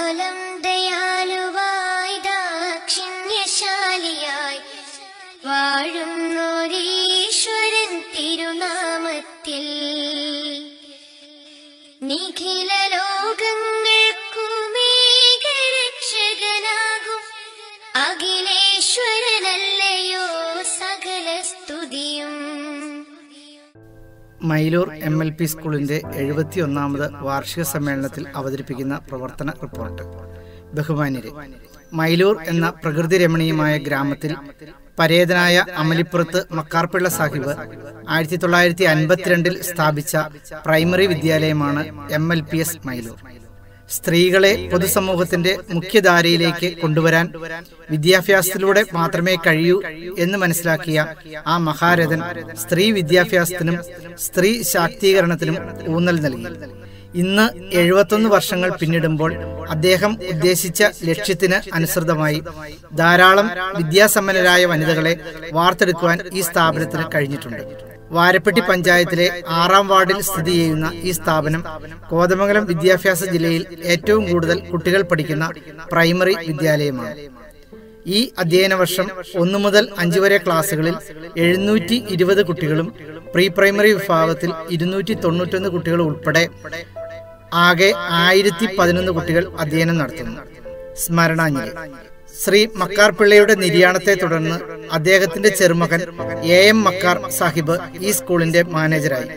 കാലം ദയാലുവായി ദാക്ഷിണ്യശാലിയായി വാഴുന്നോരീശ്വരൻ തിരുനാമത്തിൽ നിഖില ലോകങ്ങൾക്കുമേകരക്ഷകനാകും അഖിലേശ്വരനല്ലയോ സകല സ്തുതിയും മൈലൂർ എം എൽ പി സ്കൂളിന്റെ എഴുപത്തിയൊന്നാമത് വാർഷിക സമ്മേളനത്തിൽ അവതരിപ്പിക്കുന്ന പ്രവർത്തന റിപ്പോർട്ട് ബഹുമാന്യരെ മൈലൂർ എന്ന പ്രകൃതി രമണീയമായ ഗ്രാമത്തിൽ പരേതനായ അമലിപ്പുറത്ത് മക്കാർപിള്ള സാഹിബ് ആയിരത്തി തൊള്ളായിരത്തി അൻപത്തിരണ്ടിൽ സ്ഥാപിച്ച പ്രൈമറി വിദ്യാലയമാണ് M L P S Mylur സ്ത്രീകളെ പൊതുസമൂഹത്തിന്റെ മുഖ്യധാരയിലേക്ക് കൊണ്ടുവരാൻ വിദ്യാഭ്യാസത്തിലൂടെ മാത്രമേ കഴിയൂ എന്ന് മനസ്സിലാക്കിയ ആ മഹാരഥൻ സ്ത്രീ വിദ്യാഭ്യാസത്തിനും സ്ത്രീ ശാക്തീകരണത്തിനും ഊന്നൽ നൽകി ഇന്ന് എഴുപത്തൊന്ന് വർഷങ്ങൾ പിന്നിടുമ്പോൾ അദ്ദേഹം ഉദ്ദേശിച്ച ലക്ഷ്യത്തിന് അനുസൃതമായി ധാരാളം വിദ്യാസമ്പന്നരായ വനിതകളെ വാർത്തെടുക്കുവാൻ ഈ സ്ഥാപനത്തിന് കഴിഞ്ഞിട്ടുണ്ട് വാരപ്പെട്ടി പഞ്ചായത്തിലെ ആറാം വാർഡിൽ സ്ഥിതി ചെയ്യുന്ന ഈ സ്ഥാപനം കോതമംഗലം വിദ്യാഭ്യാസ ജില്ലയിൽ ഏറ്റവും കൂടുതൽ കുട്ടികൾ പഠിക്കുന്ന പ്രൈമറി വിദ്യാലയമാണ് ഈ അധ്യയന വർഷം ഒന്നു മുതൽ അഞ്ച് വരെ ക്ലാസ്സുകളിൽ എഴുന്നൂറ്റി ഇരുപത് കുട്ടികളും പ്രീ പ്രൈമറി വിഭാഗത്തിൽ ഇരുന്നൂറ്റി തൊണ്ണൂറ്റൊന്ന് കുട്ടികൾ ഉൾപ്പെടെ ആകെ ആയിരത്തി പതിനൊന്ന് കുട്ടികൾ അധ്യയനം നടത്തുന്നു സ്മരണാഞ്ജലി ശ്രീ മക്കാർ പിള്ളയുടെ നിര്യാണത്തെ തുടർന്ന് അദ്ദേഹത്തിന്റെ ചെറുമകൻ എ എം മക്കാർ സാഹിബ് ഈ സ്കൂളിന്റെ മാനേജരായി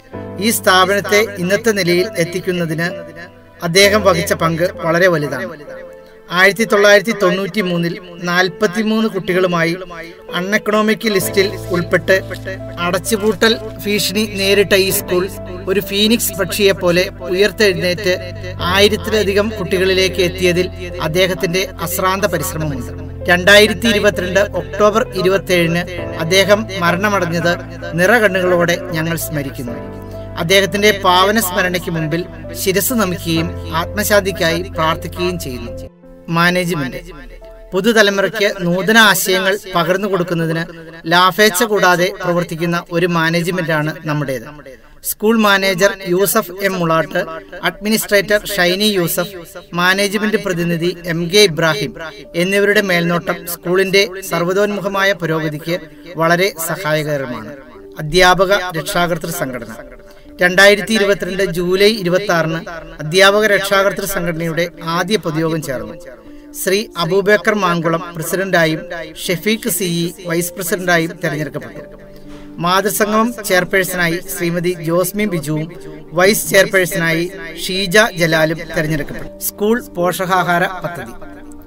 ഈ സ്ഥാപനത്തെ ഇന്നത്തെ നിലയിൽ എത്തിക്കുന്നതിന് അദ്ദേഹം വഹിച്ച പങ്ക് വളരെ വലുതാണ് ആയിരത്തി തൊള്ളായിരത്തി തൊണ്ണൂറ്റി മൂന്നിൽ നാൽപ്പത്തിമൂന്ന് കുട്ടികളുമായി അൺഎക്കണോമിക് ലിസ്റ്റിൽ ഉൾപ്പെട്ട് അടച്ചുപൂട്ടൽ ഭീഷണി നേരിട്ട ഈ സ്കൂൾ ഒരു ഫീനിക്സ് പക്ഷിയെ പോലെ ഉയർത്തെഴുന്നേറ്റ് ആയിരത്തിലധികം കുട്ടികളിലേക്ക് എത്തിയതിൽ അദ്ദേഹത്തിന്റെ അശ്രാന്ത പരിശ്രമമുണ്ട് രണ്ടായിരത്തി ഇരുപത്തിരണ്ട് ഒക്ടോബർ ഇരുപത്തിയേഴിന് അദ്ദേഹം മരണമടഞ്ഞത് നിറകണ്ണുകളോടെ ഞങ്ങൾ സ്മരിക്കുന്നു അദ്ദേഹത്തിന്റെ പാവന സ്മരണയ്ക്ക് മുമ്പിൽ ശിരസ് നമിക്കുകയും ആത്മശാന്തിക്കായി പ്രാർത്ഥിക്കുകയും ചെയ്യുന്നു മാനേജ്മെന്റ് പുതുതലമുറയ്ക്ക് നൂതന ആശയങ്ങൾ പകർന്നു കൊടുക്കുന്നതിന് ലാഭേച്ഛ കൂടാതെ പ്രവർത്തിക്കുന്ന ഒരു മാനേജ്മെന്റാണ് നമ്മുടേത് school manager Yusuf M Mulatt administrator Shiny Yusuf management പ്രതിനിധി എം കെ ഇബ്രാഹിം എന്നിവരുടെ മേൽനോട്ടം സ്കൂളിന്റെ സർവ്വതോന്മുഖമായ പുരോഗതിക്ക് വളരെ സഹായകരമാണ് അധ്യാപക രക്ഷാകർതൃ സംഘടന രണ്ടായിരത്തി ഇരുപത്തിരണ്ട് ജൂലൈ ഇരുപത്തി ആറിന് അധ്യാപക രക്ഷാകർതൃ സംഘടനയുടെ ആദ്യ പൊതുയോഗം ചേർന്നു ശ്രീ അബൂബക്കർ മാങ്കുളം പ്രസിഡന്റായും ഷെഫീഖ് സിഇ വൈസ് പ്രസിഡന്റായും തെരഞ്ഞെടുക്കപ്പെട്ടു മാതൃസംഗമം ചെയർപേഴ്സണായി ശ്രീമതി ജോസ്മി ബിജുവും വൈസ് ചെയർപേഴ്സണായി ഷീജ ജലാലും തെരഞ്ഞെടുക്കപ്പെട്ടു സ്കൂൾ പോഷകാഹാര പദ്ധതി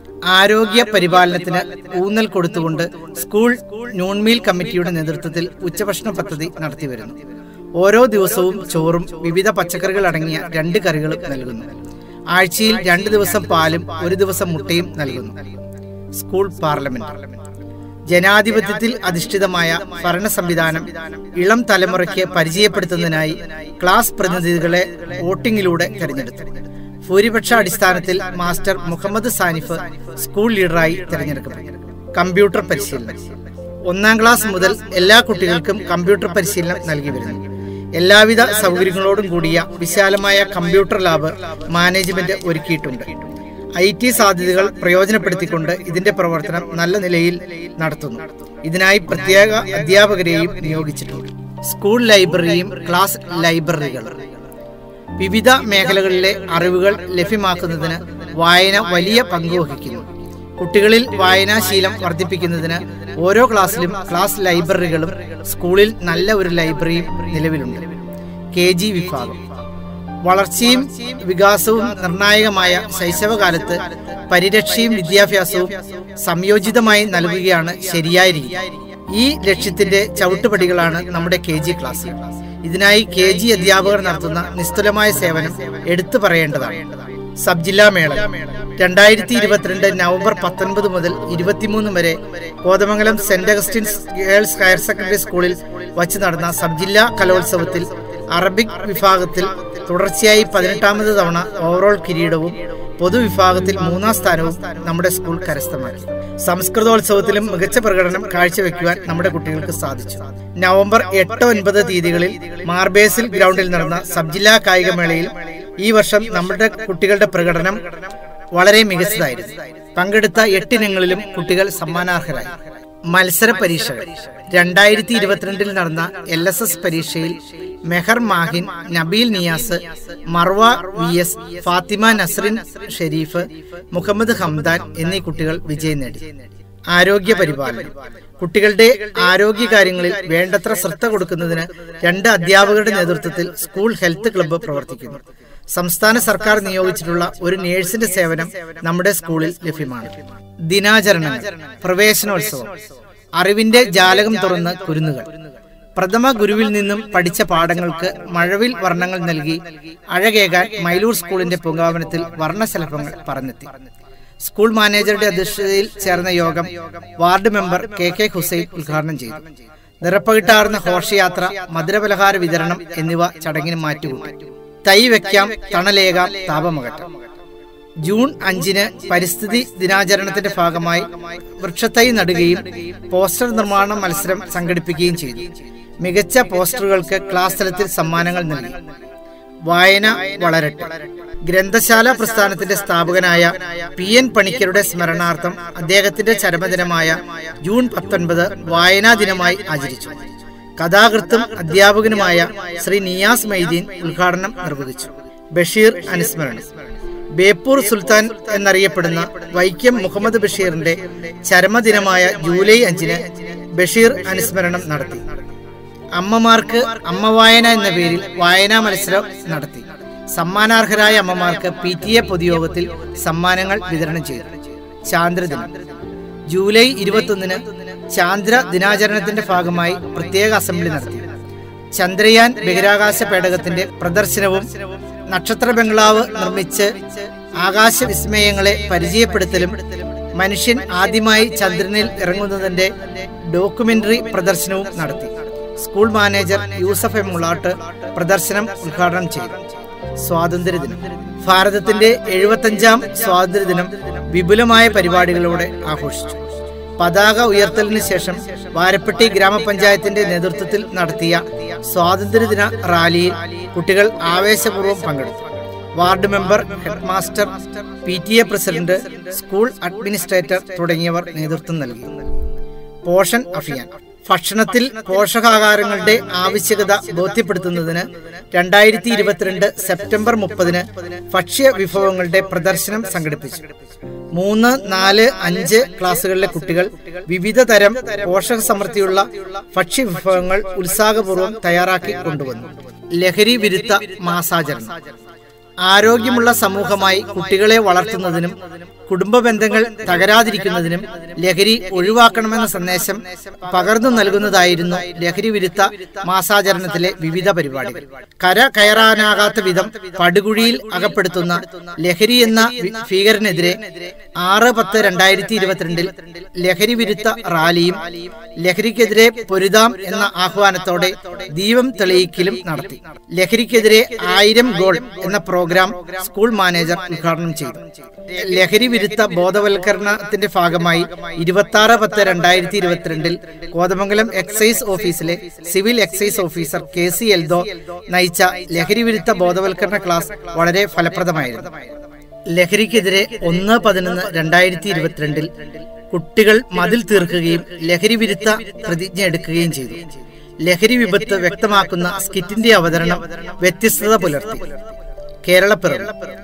ആരോഗ്യ പരിപാലനത്തിന് ഊന്നൽ കൊടുത്തുകൊണ്ട് സ്കൂൾ ന്യൂൺമീൽ കമ്മിറ്റിയുടെ നേതൃത്വത്തിൽ ഉച്ചഭക്ഷണ പദ്ധതി നടത്തിവരുന്നു ഓരോ ദിവസവും ചോറും വിവിധ പച്ചക്കറികൾ അടങ്ങിയ രണ്ട് കറികളും നൽകുന്നു ആഴ്ചയിൽ രണ്ട് ദിവസം പാലും ഒരു ദിവസം മുട്ടയും നൽകുന്നു സ്കൂൾ പാർലമെന്റ് ജനാധിപത്യത്തിൽ അധിഷ്ഠിതമായ ഭരണ സംവിധാനം ഇളം തലമുറയ്ക്ക് പരിചയപ്പെടുത്തുന്നതിനായി ക്ലാസ് പ്രതിനിധികളെ വോട്ടിംഗിലൂടെ തെരഞ്ഞെടുത്തു ഭൂരിപക്ഷ അടിസ്ഥാനത്തിൽ മാസ്റ്റർ മുഹമ്മദ് സാനിഫ് സ്കൂൾ ലീഡറായി തെരഞ്ഞെടുക്കപ്പെട്ടു കമ്പ്യൂട്ടർ പരിശീലനം ഒന്നാം ക്ലാസ് മുതൽ എല്ലാ കുട്ടികൾക്കും കമ്പ്യൂട്ടർ പരിശീലനം നൽകി വരുന്നു എല്ലാവിധ സൗകര്യങ്ങളോടും കൂടിയ വിശാലമായ കമ്പ്യൂട്ടർ ലാബ് മാനേജ്മെന്റ് ഒരുക്കിയിട്ടുണ്ട് ഐ ടി സാധ്യതകൾ പ്രയോജനപ്പെടുത്തിക്കൊണ്ട് ഇതിന്റെ പ്രവർത്തനം നല്ല നിലയിൽ നടത്തുന്നു ഇതിനായി പ്രത്യേക അധ്യാപകരെയും നിയോഗിച്ചിട്ടുണ്ട് സ്കൂൾ ലൈബ്രറിയും ക്ലാസ് ലൈബ്രറികളും വിവിധ മേഖലകളിലെ അറിവുകൾ ലഭ്യമാക്കുന്നതിന് വായന വലിയ പങ്ക് വഹിക്കുന്നു കുട്ടികളിൽ വായനാശീലം വർദ്ധിപ്പിക്കുന്നതിന് ഓരോ ക്ലാസ്സിലും ക്ലാസ് ലൈബ്രറികളും സ്കൂളിൽ നല്ല ഒരു ലൈബ്രറിയും നിലവിലുണ്ട് കെ ജി വിഭാഗം വളർച്ചയും വികാസവും നിർണായകമായ ശൈശവകാലത്ത് പരിരക്ഷയും വിദ്യാഭ്യാസവും സംയോജിതമായി നൽകുകയാണ് ശരിയായ രീതി ഈ ലക്ഷ്യത്തിന്റെ ചവിട്ടുപടികളാണ് നമ്മുടെ കെ ജി ക്ലാസ് ഇതിനായി കെ ജി അധ്യാപകർ നടത്തുന്ന നിസ്തുലമായ സേവനം എടുത്തു പറയേണ്ടതാണ് സബ് ജില്ലാ മേള രണ്ടായിരത്തി ഇരുപത്തിരണ്ട് നവംബർ പത്തൊൻപത് മുതൽ ഇരുപത്തിമൂന്ന് വരെ Kothamangalam saint Augustine's girls higher secondary സ്കൂളിൽ വച്ച് നടന്ന സബ് ജില്ലാ കലോത്സവത്തിൽ അറബിക് വിഭാഗത്തിൽ തുടർച്ചയായി പതിനെട്ടാമത് തവണ ഓവറോൾ കിരീടവും പൊതുവിഭാഗത്തിൽ മൂന്നാം സ്ഥാനവും നമ്മുടെ സ്കൂൾ കരസ്ഥമാക്കി സംസ്കൃതോത്സവത്തിലും മികച്ച പ്രകടനം കാഴ്ചവെക്കുവാൻ നമ്മുടെ കുട്ടികൾക്ക് സാധിച്ചു നവംബർ എട്ട് ഒൻപത് തീയതികളിൽ മാർബേസിൽ ഗ്രൗണ്ടിൽ നടന്ന സബ് ജില്ലാ കായികമേളയിൽ ഈ വർഷം നമ്മുടെ കുട്ടികളുടെ പ്രകടനം വളരെ മികച്ചതായിരുന്നു പങ്കെടുത്ത എട്ടിനങ്ങളിലും കുട്ടികൾ സമ്മാനാർഹരായി മത്സര പരീക്ഷകൾ രണ്ടായിരത്തി ഇരുപത്തിരണ്ടിൽ നടന്ന എൽ എസ് എസ് പരീക്ഷയിൽ മെഹർ മാഹിൻ നബീൽ നിയാസ് മർവ വി എസ് ഫാത്തിമ നസ്രിൻ ഷെരീഫ് മുഹമ്മദ് ഹംദാൻ എന്നീ കുട്ടികൾ വിജയം നേടി ആരോഗ്യ പരിപാലനം കുട്ടികളുടെ ആരോഗ്യകാര്യങ്ങളിൽ വേണ്ടത്ര ശ്രദ്ധ കൊടുക്കുന്നതിന് രണ്ട് അധ്യാപകരുടെ നേതൃത്വത്തിൽ സ്കൂൾ ഹെൽത്ത് ക്ലബ്ബ് പ്രവർത്തിക്കുന്നു സംസ്ഥാന സർക്കാർ നിയോഗിച്ചിട്ടുള്ള ഒരു നേഴ്സിന്റെ സേവനം നമ്മുടെ സ്കൂളിൽ ലഭ്യമാണ് ദിനാചരണങ്ങൾ പ്രവേശനോത്സവം അറിവിന്റെ ജാലകം തുറന്ന് കുരുന്നുകൾ പ്രഥമ ഗുരുവിൽ നിന്നും പഠിച്ച പാഠങ്ങൾക്ക് മഴവിൽ വർണ്ണങ്ങൾ നൽകി അഴകേകാൻ മൈലൂർ സ്കൂളിന്റെ പൂങ്കാവനത്തിൽ വർണ്ണശലഭങ്ങൾ പറഞ്ഞെത്തി സ്കൂൾ മാനേജറുടെ അധ്യക്ഷതയിൽ ചേർന്ന യോഗം ward member K K Hussain ഉദ്ഘാടനം ചെയ്തു നിറപ്പകിട്ടാർന്ന ഘോഷയാത്ര മധുരപലഹാര വിതരണം എന്നിവ ചടങ്ങിന് മാറ്റുകൂട്ടി തൈ വെക്കാം തണലേകാം താപമകറ്റാം ജൂൺ അഞ്ചിന് പരിസ്ഥിതി ദിനാചരണത്തിന്റെ ഭാഗമായി വൃക്ഷത്തൈ നടുകയും പോസ്റ്റർ നിർമ്മാണ മത്സരം സംഘടിപ്പിക്കുകയും ചെയ്തു മികച്ച പോസ്റ്ററുകൾക്ക് ക്ലാസ് തലത്തിൽ സമ്മാനങ്ങൾ നൽകി വായന വളരട്ടെ ഗ്രന്ഥശാല പ്രസ്ഥാനത്തിന്റെ സ്ഥാപകനായ പി എൻ പണിക്കരുടെ സ്മരണാർത്ഥം അദ്ദേഹത്തിന്റെ ചരമദിനമായ ജൂൺ പത്തൊൻപത് വായനാ ദിനമായി ആചരിച്ചു കഥാകൃത്തും അധ്യാപകനുമായ ശ്രീ നിയാസ് മൈദീൻ ഉദ്ഘാടനം നിർവഹിച്ചു ബഷീർ അനുസ്മരണം ബേപ്പൂർ സുൽത്താൻ എന്നറിയപ്പെടുന്ന വൈക്കം മുഹമ്മദ് ബഷീറിന്റെ ചരമദിനമായ ജൂലൈ അഞ്ചിന് ബഷീർ അനുസ്മരണം നടത്തി അമ്മമാർക്ക് അമ്മ വായന എന്ന പേരിൽ വായനാ മത്സരം നടത്തി സമ്മാനാർഹരായ അമ്മമാർക്ക് പി ടി എ പൊതുയോഗത്തിൽ സമ്മാനങ്ങൾ വിതരണം ചെയ്തു ചാന്ദ്രദിനം ജൂലൈ ഇരുപത്തൊന്നിന് ചാന്ദ്ര ദിനാചരണത്തിന്റെ ഭാഗമായി പ്രത്യേക അസംബ്ലി നടത്തി ചന്ദ്രയാൻ ബഹിരാകാശ പേടകത്തിന്റെ പ്രദർശനവും നക്ഷത്ര ബംഗ്ലാവ് നിർമ്മിച്ച് ആകാശ വിസ്മയങ്ങളെ പരിചയപ്പെടുത്തലും മനുഷ്യൻ ആദ്യമായി ചന്ദ്രനിൽ ഇറങ്ങുന്നതിന്റെ ഡോക്യുമെന്ററി പ്രദർശനവും നടത്തി school manager Yusuf M Mulatt പ്രദർശനം ഉദ്ഘാടനം ചെയ്തു സ്വാതന്ത്ര്യദിനം ഭാരതത്തിന്റെ എഴുപത്തഞ്ചാം സ്വാതന്ത്ര്യദിനം വിപുലമായ പരിപാടികളോടെ ആഘോഷിച്ചു പതാക ഉയർത്തലിന് ശേഷം വാരപ്പെട്ടി ഗ്രാമപഞ്ചായത്തിന്റെ നേതൃത്വത്തിൽ നടത്തിയ സ്വാതന്ത്ര്യദിന റാലിയിൽ കുട്ടികൾ ആവേശപൂർവ്വം പങ്കെടുത്തു ward member headmaster P T A president school administrator തുടങ്ങിയവർ നേതൃത്വം നൽകി പോഷൻ അഭിയാൻ ഭക്ഷണത്തിൽ പോഷകാഹാരങ്ങളുടെ ആവശ്യകത ബോധ്യപ്പെടുത്തുന്നതിന് രണ്ടായിരത്തി ഇരുപത്തിരണ്ട് സെപ്റ്റംബർ മുപ്പതിന് ഭക്ഷ്യ വിഭവങ്ങളുടെ പ്രദർശനം സംഘടിപ്പിച്ചു മൂന്ന് നാല് അഞ്ച് ക്ലാസ്സുകളിലെ കുട്ടികൾ വിവിധ തരം പോഷക സമൃദ്ധിയുള്ള ഭക്ഷ്യ വിഭവങ്ങൾ ഉത്സാഹപൂർവ്വം തയ്യാറാക്കി കൊണ്ടുവന്നു ലഹരി വിരുദ്ധ മാസാചരണം ആരോഗ്യമുള്ള സമൂഹമായി കുട്ടികളെ വളർത്തുന്നതിനും കുടുംബ ബന്ധങ്ങൾ തകരാതിരിക്കുന്നതിനും ലഹരി ഒഴിവാക്കണമെന്ന സന്ദേശം പകർന്നു നൽകുന്നതായിരുന്നു ലഹരി വിരുദ്ധ മാസാചരണത്തിലെ വിവിധ പരിപാടികൾ കര കയറാനാകാത്ത വിധം പടുകുഴിയിൽ അകപ്പെടുത്തുന്ന ലഹരി എന്ന വി- ഭീകരനെതിരെ ആറ് പത്ത് രണ്ടായിരത്തി ഇരുപത്തിരണ്ടിൽ ലഹരി വിരുദ്ധ റാലിയും ലഹരിക്കെതിരെ പൊരുതാം എന്ന ആഹ്വാനത്തോടെ ദീപം തെളിയിക്കലും നടത്തി ലഹരിക്കെതിരെ ആയിരം ഗോൾ എന്ന പ്രോഗ്രാം സ്കൂൾ മാനേജർ ഉദ്ഘാടനം ചെയ്തു ലഹരി വിരുദ്ധ ബോധവൽക്കരണത്തിന്റെ ഭാഗമായി ഇരുപത്തി ആറ് പത്ത് രണ്ടായിരത്തി ഇരുപത്തിരണ്ടിൽ കോതമംഗലം എക്സൈസ് ഓഫീസിലെ civil excise officer K C Eldho നയിച്ച ലഹരി വിരുദ്ധ ബോധവൽക്കരണ ക്ലാസ് വളരെ ഫലപ്രദമായിരുന്നു ലഹരിക്കെതിരെ ഒന്ന് പതിനൊന്ന് രണ്ടായിരത്തി ഇരുപത്തിരണ്ടിൽ കുട്ടികൾ മതിൽ തീർക്കുകയും ലഹരി വിരുദ്ധ പ്രതിജ്ഞ എടുക്കുകയും ചെയ്തു ലഹരി വിപത്ത് വ്യക്തമാക്കുന്ന സ്കിറ്റിന്റെ അവതരണം വ്യത്യസ്തത പുലർത്തി കേരളപ്പിറവി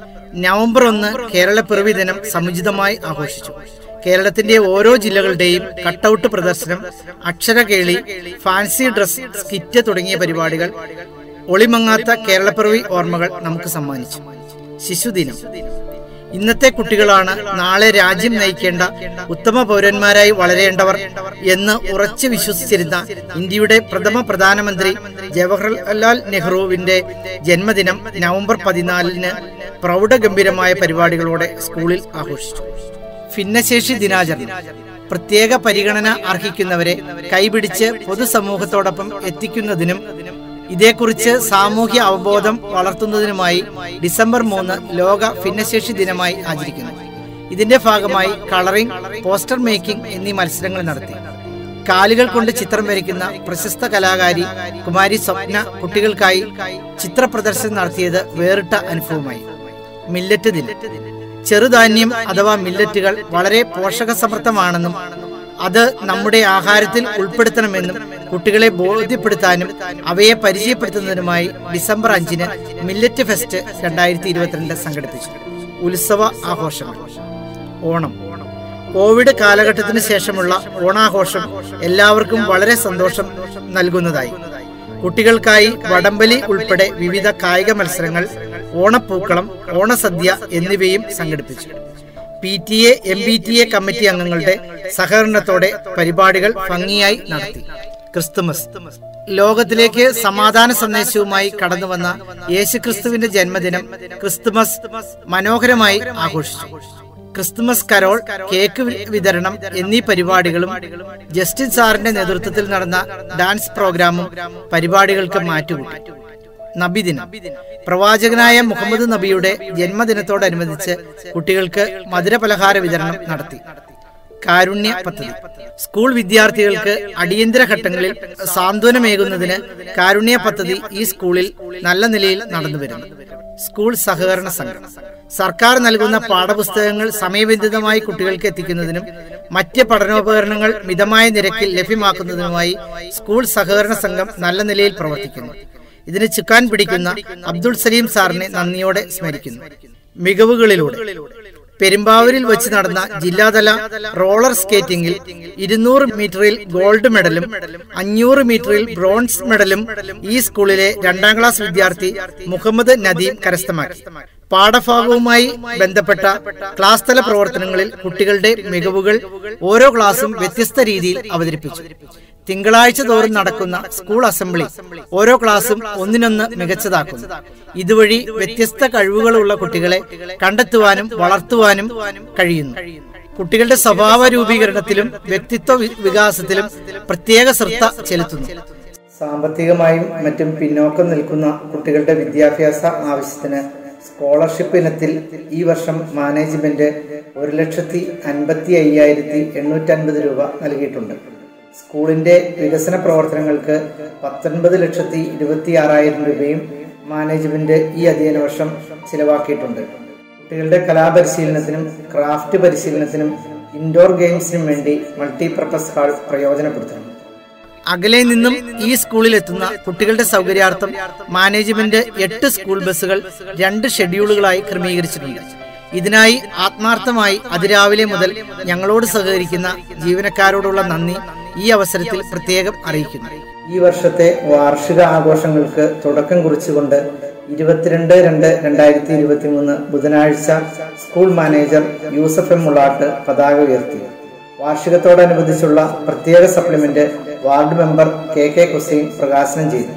നവംബർ ഒന്ന് കേരളപ്പിറവി ദിനം സമുചിതമായി ആഘോഷിച്ചു കേരളത്തിന്റെ ഓരോ ജില്ലകളുടെയും കട്ടൌട്ട് പ്രദർശനം അക്ഷരകേളി ഫാൻസി ഡ്രസ് സ്കിറ്റ് തുടങ്ങിയ പരിപാടികൾ ഒളിമങ്ങാത്ത കേരളപ്പിറവി ഓർമ്മകൾ നമുക്ക് സമ്മാനിച്ചു ശിശുദിനം ഇന്നത്തെ കുട്ടികളാണ് നാളെ രാജ്യം നയിക്കേണ്ട ഉത്തമ പൗരന്മാരായി വളരേണ്ടവർ എന്ന് ഉറച്ചു വിശ്വസിച്ചിരുന്ന ഇന്ത്യയുടെ പ്രഥമ പ്രധാനമന്ത്രി ജവഹർലാൽ നെഹ്റുവിന്റെ ജന്മദിനം നവംബർ പതിനാലിന് പ്രൗഢഗംഭീരമായ പരിപാടികളോടെ സ്കൂളിൽ ആഘോഷിച്ചു ഭിന്നശേഷി ദിനാചരണം പ്രത്യേക പരിഗണന അർഹിക്കുന്നവരെ കൈപിടിച്ച് പൊതുസമൂഹത്തോടൊപ്പം എത്തിക്കുന്നതിനും ഇതേക്കുറിച്ച് സാമൂഹ്യ അവബോധം വളർത്തുന്നതിനുമായി ഡിസംബർ മൂന്ന് ലോക ഭിന്നശേഷി ദിനമായി ആചരിക്കുന്നു ഇതിന്റെ ഭാഗമായി കളറിംഗ് പോസ്റ്റർ മേക്കിംഗ് എന്നീ മത്സരങ്ങൾ നടത്തി കാലുകൾ കൊണ്ട് ചിത്രം വരയ്ക്കുന്ന പ്രശസ്ത കലാകാരി കുമാരി സ്വപ്ന കുട്ടികൾക്കായി ചിത്ര പ്രദർശനം നടത്തിയത് വേറിട്ട അനുഭവമായി മില്ലറ്റ് ദിനം ചെറുധാന്യം അഥവാ മില്ലറ്റുകൾ വളരെ പോഷകസമൃദ്ധമാണെന്നും അത് നമ്മുടെ ആഹാരത്തിൽ ഉൾപ്പെടുത്തണമെന്നും കുട്ടികളെ ബോധ്യപ്പെടുത്താനും അവയെ പരിചയപ്പെടുത്തുന്നതിനുമായി ഡിസംബർ അഞ്ചിന് മില്ലറ്റ് ഫെസ്റ്റ് രണ്ടായിരത്തി ഇരുപത്തിരണ്ട് സംഘടിപ്പിച്ചു ഉത്സവ ആഘോഷങ്ങൾ ഓണം കോവിഡ് കാലഘട്ടത്തിന് ശേഷമുള്ള ഓണാഘോഷം എല്ലാവർക്കും വളരെ സന്തോഷം നൽകുന്നതായി കുട്ടികൾക്കായി വടംവലി ഉൾപ്പെടെ വിവിധ കായിക മത്സരങ്ങൾ ഓണപ്പൂക്കളം ഓണസദ്യ എന്നിവയും സംഘടിപ്പിച്ചു P T A M B T A committee അംഗങ്ങളുടെ സഹകരണത്തോടെ പരിപാടികൾ ഭംഗിയായി നടത്തി ക്രിസ്തുമസ് ലോകത്തിലേക്ക് സമാധാന സന്ദേശവുമായി കടന്നു വന്ന യേശുക്രിസ്തുവിന്റെ ജന്മദിനം ക്രിസ്തുമസ് മനോഹരമായി ആഘോഷിച്ചു ക്രിസ്തുമസ് കരോൾ കേക്ക് വി- വിതരണം എന്നീ പരിപാടികളും ജസ്റ്റിൻ സാറിന്റെ നേതൃത്വത്തിൽ നടന്ന ഡാൻസ് പ്രോഗ്രാമും പരിപാടികൾക്ക് മാറ്റുകൂട്ടി നബിദിനം പ്രവാചകനായ മുഹമ്മദ് നബിയുടെ ജന്മദിനത്തോടനുബന്ധിച്ച് കുട്ടികൾക്ക് മധുരപലഹാര വിതരണം നടത്തി കാരുണ്യ പദ്ധതി സ്കൂൾ വിദ്യാർത്ഥികൾക്ക് അടിയന്തര ഘട്ടങ്ങളിൽ സാന്ത്വനമേകുന്നതിന് കാരുണ്യ പദ്ധതി ഈ സ്കൂളിൽ നല്ല നിലയിൽ നടന്നുവരുന്നു സ്കൂൾ സഹകരണ സംഘം സർക്കാർ നൽകുന്ന പാഠപുസ്തകങ്ങൾ സമയബന്ധിതമായി കുട്ടികൾക്ക് എത്തിക്കുന്നതിനും മറ്റ് പഠനോപകരണങ്ങൾ മിതമായ നിരക്കിൽ ലഭ്യമാക്കുന്നതിനുമായി സ്കൂൾ സഹകരണ സംഘം നല്ല നിലയിൽ പ്രവർത്തിക്കുന്നു ഇതിന് ചുക്കാൻ പിടിക്കുന്ന അബ്ദുൾ സലീം സാറിനെ നന്ദിയോടെ സ്മരിക്കുന്നു മികവുകളിലൂടെ പെരുമ്പാവൂരിൽ വെച്ച് നടന്ന ജില്ലാതല റോളർ സ്കേറ്റിംഗിൽ ഇരുന്നൂറ് മീറ്ററിൽ ഗോൾഡ് മെഡലും അഞ്ഞൂറ് മീറ്ററിൽ ബ്രോൺസ് മെഡലും ഈ സ്കൂളിലെ രണ്ടാം ക്ലാസ് വിദ്യാർത്ഥി മുഹമ്മദ് നദീം കരസ്ഥമാക്കി പാഠഭാഗവുമായി ബന്ധപ്പെട്ട ക്ലാസ് തല പ്രവർത്തനങ്ങളിൽ കുട്ടികളുടെ മികവുകൾ ഓരോ ക്ലാസും വ്യത്യസ്ത രീതിയിൽ അവതരിപ്പിച്ചു തിങ്കളാഴ്ച തോറും നടക്കുന്ന സ്കൂൾ അസംബ്ലി ഓരോ ക്ലാസും ഒന്നിനൊന്ന് മികച്ചതാക്കുന്നു ഇതുവഴി വ്യത്യസ്ത കഴിവുകളുള്ള കുട്ടികളെ കണ്ടെത്തുവാനും വളർത്തുവാനും കഴിയുന്നു കുട്ടികളുടെ സ്വഭാവ രൂപീകരണത്തിലും വ്യക്തിത്വ വി- വികാസത്തിലും പ്രത്യേക ശ്രദ്ധ ചെലുത്തുന്നു സാമ്പത്തികമായും മറ്റും പിന്നോക്കം നിൽക്കുന്ന കുട്ടികളുടെ വിദ്യാഭ്യാസ ആവശ്യത്തിന് സ്കോളർഷിപ്പ് ഇനത്തിൽ ഈ വർഷം മാനേജ്മെന്റ് ഒരു ലക്ഷത്തി അൻപത്തി അയ്യായിരത്തി എണ്ണൂറ്റൻപത് രൂപ നൽകിയിട്ടുണ്ട് സ്കൂളിന്റെ വികസന പ്രവർത്തനങ്ങൾക്ക് പത്തൊൻപത് ലക്ഷത്തി ഇരുപത്തി ആറായിരം രൂപയും മാനേജ്മെന്റ് ഈ അധ്യയന വർഷം ചിലവാക്കിയിട്ടുണ്ട് കുട്ടികളുടെ കലാപരിശീലനത്തിനും ക്രാഫ്റ്റ് പരിശീലനത്തിനും ഇൻഡോർ ഗെയിംസിനും വേണ്ടി മൾട്ടിപർപ്പസ് ഹാൾ പ്രയോജനപ്പെടുത്തുന്നു അകലെ നിന്നും ഈ സ്കൂളിൽ എത്തുന്ന കുട്ടികളുടെ സൗകര്യാർത്ഥം മാനേജ്മെന്റ് എട്ട് സ്കൂൾ ബസ്സുകൾ രണ്ട് ഷെഡ്യൂളുകളായി ക്രമീകരിച്ചിട്ടുണ്ട് ഇതിനായി ആത്മാർത്ഥമായി അതിരാവിലെ മുതൽ ഞങ്ങളോട് സഹകരിക്കുന്ന ജീവനക്കാരോടുള്ള നന്ദി ഈ അവസരത്തിൽ പ്രത്യേകം അറിയിക്കുന്നു ഈ വർഷത്തെ വാർഷിക ആഘോഷങ്ങൾക്ക് തുടക്കം കുറിച്ചുകൊണ്ട് ഇരുപത്തിരണ്ട് രണ്ട് രണ്ടായിരത്തി ഇരുപത്തി മൂന്ന് ബുധനാഴ്ച school manager Yusuf M Mulatt പതാക ഉയർത്തി വാർഷികത്തോടനുബന്ധിച്ചുള്ള പ്രത്യേക supplement ward member K K Hussain പ്രകാശനം ചെയ്തു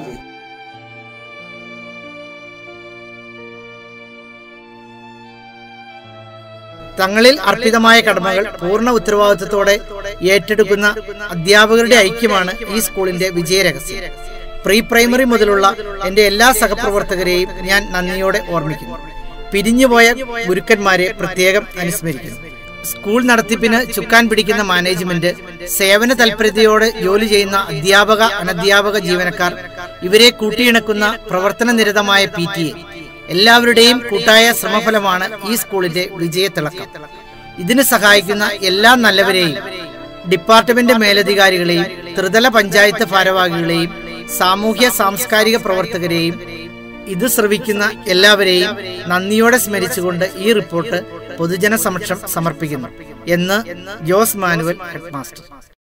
തങ്ങളിൽ അർപ്പിതമായ കടമകൾ പൂർണ്ണ ഉത്തരവാദിത്വത്തോടെ ഏറ്റെടുക്കുന്ന അധ്യാപകരുടെ ഐക്യമാണ് ഈ സ്കൂളിന്റെ വിജയരഹസ്യം പ്രീ പ്രൈമറി മുതലുള്ള എന്റെ എല്ലാ സഹപ്രവർത്തകരെയും ഞാൻ നന്ദിയോടെ ഓർമ്മിക്കുന്നു പിരിഞ്ഞുപോയ ഗുരുക്കന്മാരെ പ്രത്യേകം അനുസ്മരിക്കുന്നു സ്കൂൾ നടത്തിപ്പിന് ചുക്കാൻ പിടിക്കുന്ന മാനേജ്മെന്റ് സേവന തൽപരതയോടെ ജോലി ചെയ്യുന്ന അധ്യാപക അനധ്യാപക ജീവനക്കാർ ഇവരെ കൂട്ടിയിണക്കുന്ന പ്രവർത്തന നിരതമായ പി ടി എ എല്ലാവരുടെയും കൂട്ടായ ശ്രമഫലമാണ് ഈ സ്കൂളിന്റെ വിജയത്തിളക്കം ഇതിന് സഹായിക്കുന്ന എല്ലാ നല്ലവരെയും ഡിപ്പാർട്ട്മെന്റ് മേലധികാരികളെയും ത്രിതല പഞ്ചായത്ത് ഭാരവാഹികളെയും സാമൂഹ്യ സാംസ്കാരിക പ്രവർത്തകരെയും ഇത് ശ്രവിക്കുന്ന എല്ലാവരെയും നന്ദിയോടെ സ്മരിച്ചുകൊണ്ട് ഈ റിപ്പോർട്ട് പൊതുജന സമക്ഷം സമർപ്പിക്കുന്നു എന്ന് ജോസ് മാനുവൽ ഹെഡ്മാസ്റ്റർ